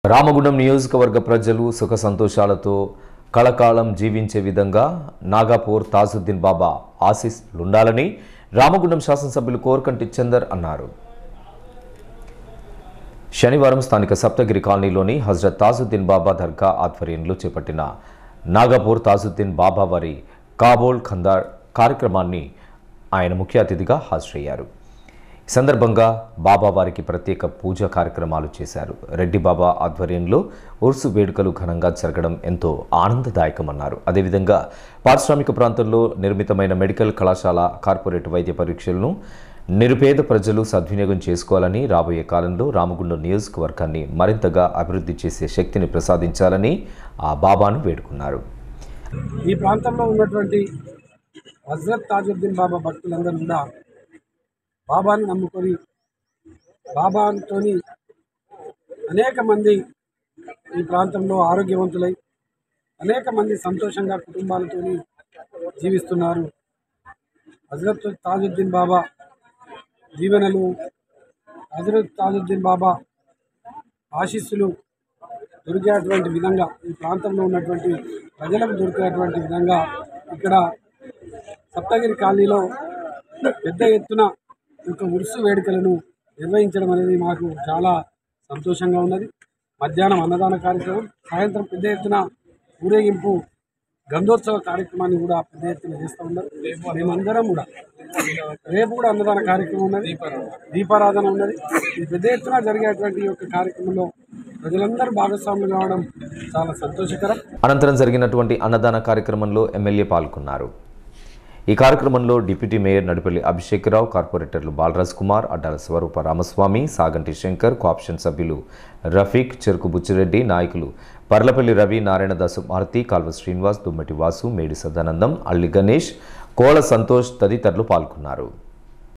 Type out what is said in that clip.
రామగుండం నియోజకవర్గ ప్రజలు సుఖ సంతోషాలతో కళకాలం జీవించే విధంగా నాగాపూర్ తాజుద్దీన్ బాబా ఆశీస్సులుండాలని రామగుండం శాసనసభ్యులు కోరకంటి చందర్ అన్నారు శనివారం స్థానిక సప్తగిరి కాలనీలోని హజ్రత్ తాజుద్దీన్ బాబా దర్గా ఆధ్వర్యంలో చేపట్టిన నాగపూర్ తాజుద్దీన్ బాబా వారి కాబోల్ ఖందార్ కార్యక్రమాన్ని ఆయన ముఖ్య అతిథిగా హాజరయ్యారు ఈ సందర్భంగా బాబా వారికి ప్రత్యేక పూజా కార్యక్రమాలు చేశారు రెడ్డి బాబా ఆధ్వర్యంలో ఉర్సు వేడుకలు ఘనంగా జరగడం ఎంతో ఆనందదాయకమన్నారు అదేవిధంగా పారిశ్రామిక ప్రాంతంలో నిర్మితమైన మెడికల్ కళాశాల కార్పొరేట్ వైద్య పరీక్షలను నిరుపేద ప్రజలు సద్వినియోగం చేసుకోవాలని రాబోయే కాలంలో రామగుండం నియోజకవర్గాన్ని మరింతగా అభివృద్ధి చేసే శక్తిని ప్రసాదించాలని ఆ బాబాను వేడుకున్నారు ఈ ప్రాంతంలో ఉన్నటువంటి హజరత్ తాజుద్దీన్ బాబా భక్తులందరూ కూడా బాబాని నమ్ముకొని బాబాతోని అనేక మంది ఈ ప్రాంతంలో ఆరోగ్యవంతులై అనేక మంది సంతోషంగా కుటుంబాలతోని జీవిస్తున్నారు హజరత్ తాజుద్దీన్ బాబా దీవెనలు హజరత్ తాజుద్దీన్ బాబా ఆశీస్సులు దొరికేటువంటి విధంగా ఈ ప్రాంతంలో ఉన్నటువంటి ప్రజలకు దొరికేటువంటి విధంగా ఇక్కడ సప్తగిరి కాలనీలో పెద్ద ఎత్తున ఈ యొక్క ఉరుసు వేడుకలను నిర్వహించడం అనేది మాకు చాలా సంతోషంగా ఉన్నది మధ్యాహ్నం అన్నదాన కార్యక్రమం సాయంత్రం పెద్ద ఎత్తున ఊరేగింపు గంధోత్సవ కార్యక్రమాన్ని కూడా పెద్ద ఎత్తున చేస్తూ ఉన్నారు మేమందరం కూడా రేపు కూడా అన్నదాన కార్యక్రమం ఉన్నది దీపారాధన ఉన్నది ఇది పెద్ద ఎత్తున జరిగేటువంటి ఈ యొక్క కార్యక్రమంలో ప్రజలందరూ భాగస్వాములు కావడం చాలా సంతోషకరం అనంతరం జరిగినటువంటి అన్నదాన కార్యక్రమంలో ఎమ్మెల్యే పాల్గొన్నారు ఈ కార్యక్రమంలో డిప్యూటీ మేయర్ నడిపల్లి అభిషేక్రావు కార్పొరేటర్లు బాలరాజ్ కుమార్ అడ్డాల స్వరూప రామస్వామి సాగంటి శంకర్ కోఆప్షన్ సభ్యులు రఫీక్ చెరుకు బుచ్చిరెడ్డి నాయకులు పర్లపల్లి రవి నారాయణదాసు మారుతి కాల్వ శ్రీనివాస్ దుమ్మటి వాసు మేడి సదానందం అల్లి గణేష్ కోల సంతోష్ తదితరులు పాల్గొన్నారు